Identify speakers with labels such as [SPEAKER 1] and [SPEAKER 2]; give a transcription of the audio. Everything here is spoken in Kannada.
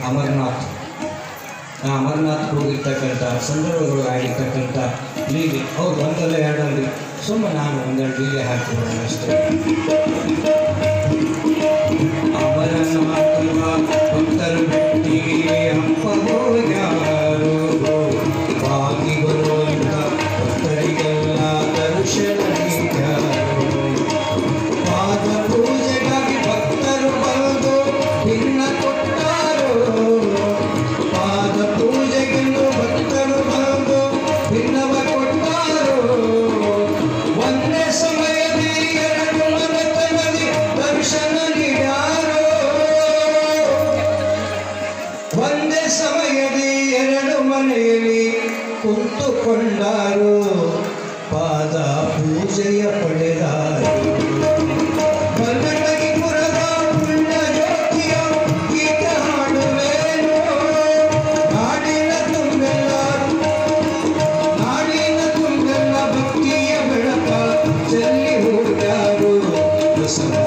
[SPEAKER 1] ಅಮರನಾಥ್ ಆ ಅಮರನಾಥ್ ಹೋಗಿರ್ತಕ್ಕಂಥ ಸಂದರ್ಭಗಳು ಆಗಿರ್ತಕ್ಕಂಥ ಲೀಲೆ ಹೌದು ಒಂದಲ್ಲ ಎರಡಲ್ಲಿ ಸುಮ್ಮನೆ ನಾನು ಒಂದೆರಡು ಲೀಲೆ ಹಾಕ್ತಿದ್ದೇನೆ ಅಷ್ಟೇ ಅಮರನಾಥ ಭಕ್ತರು ಭಕ್ತಿಗೆ ಹಂಪಗೋ ಯಾರು ಬಾಗಿ ಬರುವಂತ ಭಕ್ತರಿಗೆಲ್ಲ ದರ್ಶನ ನೀಡ್ಯಾರು. ಪಾದ ಪೂಜೆಗಾಗಿ ಭಕ್ತರು ಬಂದು ಭಿನ್ನ ಕೊಟ್ಟಾರು ಪಾದ ಪೂಜೆಗೆಂದು ಭಕ್ತರು ಬಂದು ಭಿನ್ನವ ಕೊಟ್ಟಾರು ಒಂದೇ ಸಮಯದಲ್ಲಿ ಎರಡು ಮನೆತನದಿ ದರ್ಶನ ನೀಡ್ಯಾರು ಒಂದೇ ಸಮಯದಲ್ಲಿ ಎರಡು ಮನೆಯಲ್ಲಿ ಕುಂತುಕೊಂಡಾರು ಪಾದ ಪೂಜೆಯ ಪಡೆದಾರು ಕನ್ನಡಗಿಪುರದ ಪುಣ್ಯ ಜ್ಯೋತಿಯ ಗೀತ ಹಾಡುವೇನು ನಾಡಿನ ತುಂಬೆಲ್ಲ ನಾಡಿನ ತುಂಬೆಲ್ಲ ಭಕ್ತಿಯ ಬೆಳಕ ಚೆಲ್ಲಿ ಹೋಗ್ಯಾರು ಪ್ರಸನ್ನ